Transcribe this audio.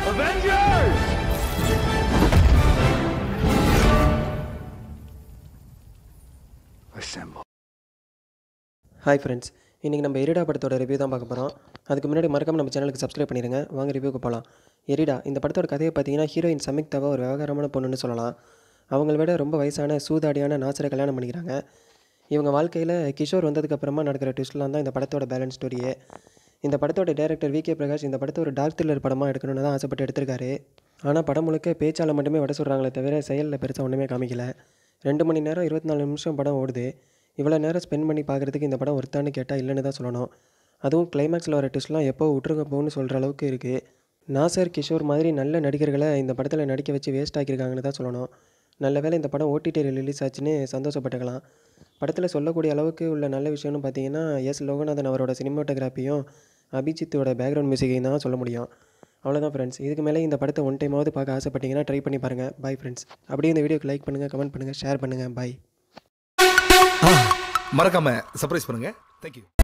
hi friends இன்றைக்கி நம்ம எரிடா படத்தோட ரிவ்யூ தான் பார்க்க போகிறோம் அதுக்கு முன்னாடி மறக்காம நம்ம சேனலுக்கு சப்ஸ்கிரைப் பண்ணிடுங்க வாங்க ரிவ்யூக்கு போகலாம் எரிடா இந்த படத்தோட கதையை பார்த்தீங்கன்னா ஹீரோயின் சமிக்தாவை ஒரு விவகாரமான பொண்ணுன்னு சொல்லலாம் அவங்கள விட ரொம்ப வயசான சூதாடியான நாச்சரை கல்யாணம் பண்ணிக்கிறாங்க இவங்க வாழ்க்கையில் கிஷோர் வந்ததுக்கப்புறமா நடக்கிற ட்விஸ்ட்லாம் தான் இந்த படத்தோட பேலன்ஸ் ஸ்டோரியே இந்த படத்தோட டேரக்டர் வி கே பிரகாஷ் இந்த படத்தை ஒரு டார்க் த்ரில்லர் படமாக எடுக்கணும்னு தான் ஆசைப்பட்டு எடுத்திருக்காரு ஆனால் படம் முழுக்க பேச்சால் மட்டுமே வட சொல்கிறாங்களே தவிர செயலில் பெருசாக ஒன்றுமே காமிக்கல ரெண்டு மணி நேரம் இருபத்தி நாலு நிமிஷம் படம் ஓடுது இவ்வளோ நேரம் ஸ்பெண்ட் பண்ணி பார்க்குறதுக்கு இந்த படம் ஒருத்தான்னு கேட்டால் இல்லைன்னு தான் சொல்லணும் அதுவும் கிளைமேக்ஸில் வர ட்விஸ்ட்லாம் எப்போ விட்டுருங்க போன்னு சொல்கிற அளவுக்கு இருக்குது நாசர் கிஷோர் மாதிரி நல்ல நடிகர்களை இந்த படத்தில் நடிக்க வச்சு வேஸ்ட் ஆக்கியிருக்காங்கன்னு தான் சொல்லணும் நல்ல வேளை இந்த படம் ஓடிடி ரிலீஸ் ஆச்சுன்னு சந்தோஷப்பட்டுக்கலாம் படத்தில் சொல்லக்கூடிய அளவுக்கு உள்ள நல்ல விஷயம்னு பார்த்தீங்கன்னா எஸ் லோகநாதன் அவரோட சினிமாட்டோகிராஃபியும் அபிஜித்தோட பேக்ரவுண்ட் மியூசிக்கையும் தான் சொல்ல முடியும் அவ்வளோதான் ஃப்ரெண்ட்ஸ் இதுக்கு மேலே இந்த படத்தை ஒன் டைமாவது பார்க்க ஆசைப்பட்டீங்கன்னா ட்ரை பண்ணி பாருங்கள் பை ஃப்ரெண்ட்ஸ் அப்படியே இந்த வீடியோக்கு லைக் பண்ணுங்கள் கமெண்ட் பண்ணுங்கள் ஷேர் பண்ணுங்கள் பை மறக்காம சர்ப்ரைஸ் பண்ணுங்க தேங்க்யூ